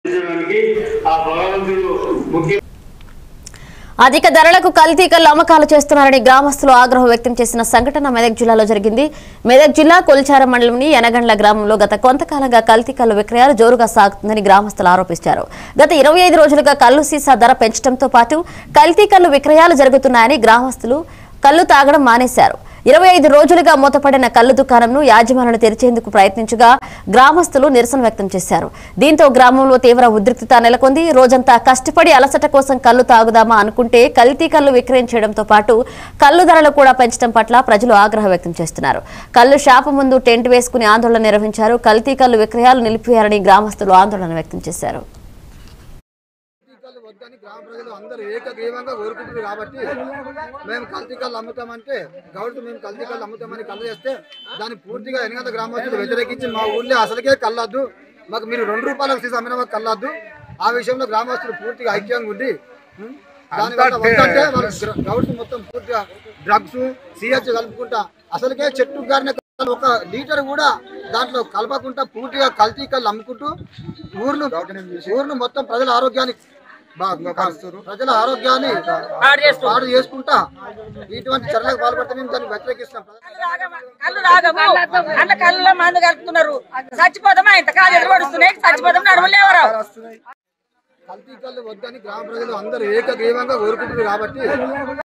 చేయడానికి ఆ భగవంతుడు ముఖ్య అధిక ధరలకు కల్తీ కల్లు అమ్మకాలు చేస్తున్నారని గ్రామస్తులు ఆగ్రహం వ్యక్తం చేసిన సంఘటన మెదక్ జిల్లాలో జరిగింది మెదక్ జిల్లా కొల్చారం మండలంని యనగండ్ల గ్రామంలో గత కొంతకాలంగా కల్తీ కల్లు విక్రయాలు జోరుగా సాగుతుందని గ్రామస్తులు ఆరోపించారు గత ఇరవై ఐదు రోజులుగా కల్లు సీసా ధర పెంచడంతో పాటు కల్తీ కల్లు విక్రయాలు జరుగుతున్నాయని గ్రామస్తులు కల్లు తాగడం మానేశారు ఇరవై ఐదు రోజులుగా మూతపడిన కల్లు దుకాణంను యాజమానులు తెరిచేందుకు ప్రయత్నించగా గ్రామస్తులు నిరసన వ్యక్తం చేశారు దీంతో గ్రామంలో తీవ్ర ఉద్రిక్తత నెలకొంది రోజంతా కష్టపడి అలసట కోసం కల్లు తాగుదామా అనుకుంటే కల్తీ కల్లు విక్రయించడంతో పాటు కల్లు ధరలు కూడా పెంచడం పట్ల ప్రజలు ఆగ్రహం వ్యక్తం చేస్తున్నారు కల్లు షాపు ముందు టెంట్ వేసుకుని ఆందోళన నిర్వహించారు కల్తీ కల్లు విక్రయాలు నిలిపివేయాలని గ్రామస్తులు ఆందోళన వ్యక్తం చేశారు కల్తీకల్లు వద్దని గ్రామ ప్రజలు అందరూ ఏకగ్రీవంగా కోరుకుంటున్నారు కాబట్టి మేము కల్తీకల్లు అమ్ముతామంటే గౌరవ మేము కల్తీకల్లు అమ్ముతామని కళ్ళు చేస్తే దాన్ని పూర్తిగా ఎనిమిది గ్రామస్తులు వ్యతిరేకించి మా ఊళ్ళో అసలుకే కళ్ళద్దు మాకు మీరు రెండు రూపాయలకు తీసి అమ్మిన మాకు కళ్ళద్దు ఆ విషయంలో గ్రామస్తులు పూర్తిగా ఐక్యంగా ఉండి ఉం, దాని వల్ల వద్దంటే వాళ్ళు గ్ర- గౌడ్స్ మొత్తం పూర్తిగా డ్రగ్స్ సిహెచ్ కలుపుకుంటా అసలుకే చెట్టు గారిన ఒక లీటర్ కూడా దాంట్లో కలపకుండా పూర్తిగా కల్తీ కళ్ళు అమ్ముకుంటూ ఊర్ను ఊర్ను మొత్తం ప్రజల ఆరోగ్యాన్ని బా- బా- ప్రజల ఆరోగ్యాన్ని పాడు చేసుకుంటా ఇటువంటి చర్యలకు పాల్పడితే మేము దాన్ని వ్యతిరేకిస్తాం కళ్ళు రాగము అన్న కళ్ళలో మందు కలుపుతున్నారు చచ్చిపోతామా ఇంత కాలు ఎదురుపడుస్తున్నాయి చచ్చిపోతాం నడవలేవరు కల్తీ కళ్ళు వద్దని గ్రామ ప్రజలు అందరూ ఏకగ్రీవంగా కోరుకుంటున్నారు కాబట్టి